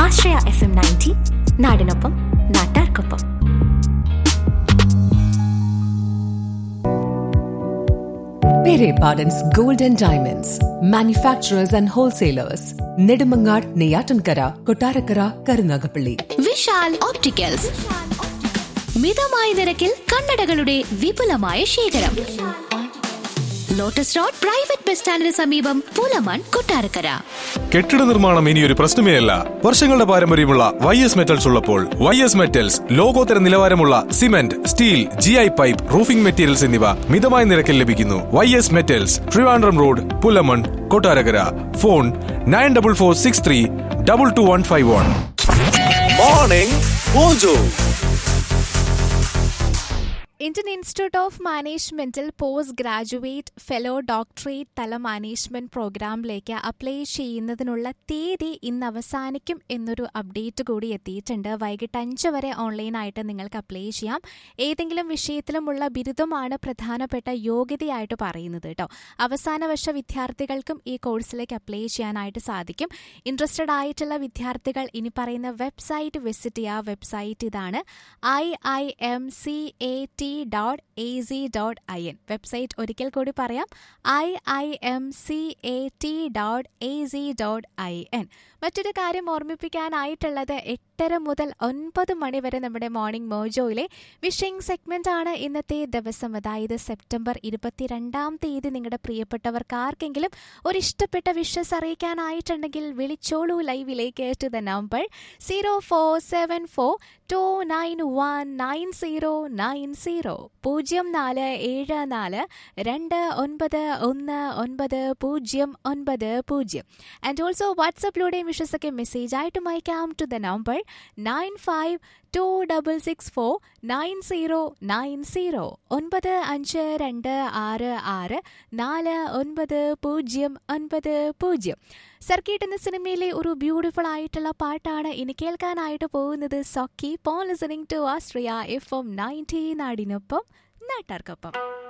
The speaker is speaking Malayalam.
ആശ്രയ എഫ് എം നയൻറ്റി നാടിനൊപ്പം നാട്ടാർക്കൊപ്പം Pere Pardon's Gold and Diamonds, manufacturers and wholesalers, Nedimangar, Neyatankara, Kotarakara, Karunagapalli. Vishal opticals മിതമായ നിരക്കിൽ കണ്ണടകളുടെ വിപുലമായ ശേഖരം ലോട്ടസ് റോഡ് പ്രൈവറ്റ് ബസ് സ്റ്റാൻഡിന് സമീപം പൂലമാൻ കൊട്ടാരക്കര കെട്ടിട നിർമ്മാണം ഇനി ഒരു പ്രശ്നമേ അല്ല വർഷങ്ങളുടെ പാരമ്പര്യമുള്ള വൈ എസ് മെറ്റൽസ് ഉള്ളപ്പോൾ വൈ എസ് മെറ്റൽസ് ലോകോത്തര നിലവാരമുള്ള cement steel G I pipe roofing materials എന്നിവ മിതമായ നിരക്കിൽ ലഭിക്കുന്നു Y S metals Trivandrum road Pulamon Kottarakkara phone nine double four six three double two one five one morning mojo Indian institute of മാനേജ്മെന്റിൽ പോസ്റ്റ് ഗ്രാജുവേറ്റ് ഫെലോ ഡോക്ടറേറ്റ് തല മാനേജ്മെന്റ് പ്രോഗ്രാമിലേക്ക് അപ്ലൈ ചെയ്യുന്നതിനുള്ള തീയതി ഇന്ന് അവസാനിക്കും എന്നൊരു അപ്ഡേറ്റ് കൂടി എത്തിയിട്ടുണ്ട് വൈകിട്ട് അഞ്ച് വരെ ഓൺലൈനായിട്ട് നിങ്ങൾക്ക് അപ്ലൈ ചെയ്യാം ഏതെങ്കിലും വിഷയത്തിലുമുള്ള ബിരുദമാണ് പ്രധാനപ്പെട്ട യോഗ്യതയായിട്ട് പറയുന്നത് കേട്ടോ അവസാന വർഷ വിദ്യാർത്ഥികൾക്കും ഈ കോഴ്സിലേക്ക് അപ്ലൈ ചെയ്യാനായിട്ട് സാധിക്കും ഇൻട്രസ്റ്റഡ് ആയിട്ടുള്ള വിദ്യാർത്ഥികൾ ഇനി പറയുന്ന വെബ്സൈറ്റ് വിസിറ്റ് ചെയ്യുക വെബ്സൈറ്റ് ഇതാണ് I I M C A T dot A C dot I N website ഒരിക്കൽ കൂടി പറയാം I I M C A T dot A C dot I N മറ്റൊരു കാര്യം ഓർമ്മിപ്പിക്കാനായിട്ടുള്ളത് എട്ടര മുതൽ ഒൻപത് മണി വരെ നമ്മുടെ മോർണിംഗ് മോജോയിലെ വിഷിംഗ് സെഗ്മെന്റ് ആണ് ഇന്നത്തെ ദിവസം അതായത് സെപ്റ്റംബർ ഇരുപത്തിരണ്ടാം തീയതി നിങ്ങളുടെ പ്രിയപ്പെട്ടവർക്ക് ആർക്കെങ്കിലും ഒരു ഇഷ്ടപ്പെട്ട വിഷസ് അറിയിക്കാനായിട്ടുണ്ടെങ്കിൽ വിളിച്ചോളൂ ലൈവിലേക്ക് to the number zero four seven four two nine one nine zero nine zero പൂജ്യം നാല് ഏഴ് നാല് രണ്ട് ഒൻപത് ഒന്ന് ഒൻപത് പൂജ്യം ഒൻപത് പൂജ്യം ആൻഡ് ഓൾസോ വാട്സപ്പിലൂടെയും വിഷസൊക്കെ മെസ്സേജ് ആയിട്ടും അയക്കാം to the number nine five two double six four nine zero nine zero ഒൻപത് അഞ്ച് രണ്ട് ആറ് ആറ് നാല് ഒൻപത് പൂജ്യം ഒൻപത് പൂജ്യം സർക്കിട്ട് എന്ന സിനിമയിലെ ഒരു ബ്യൂട്ടിഫുൾ ആയിട്ടുള്ള പാട്ടാണ് ഇനി കേൾക്കാനായിട്ട് പോകുന്നത് സോക്കി പോൺ ലിസണിംഗ് ടു ആസ്ട്രിയ എഫ് എം നയൻറ്റി നാടിനൊപ്പം നാട്ടാർക്കൊപ്പം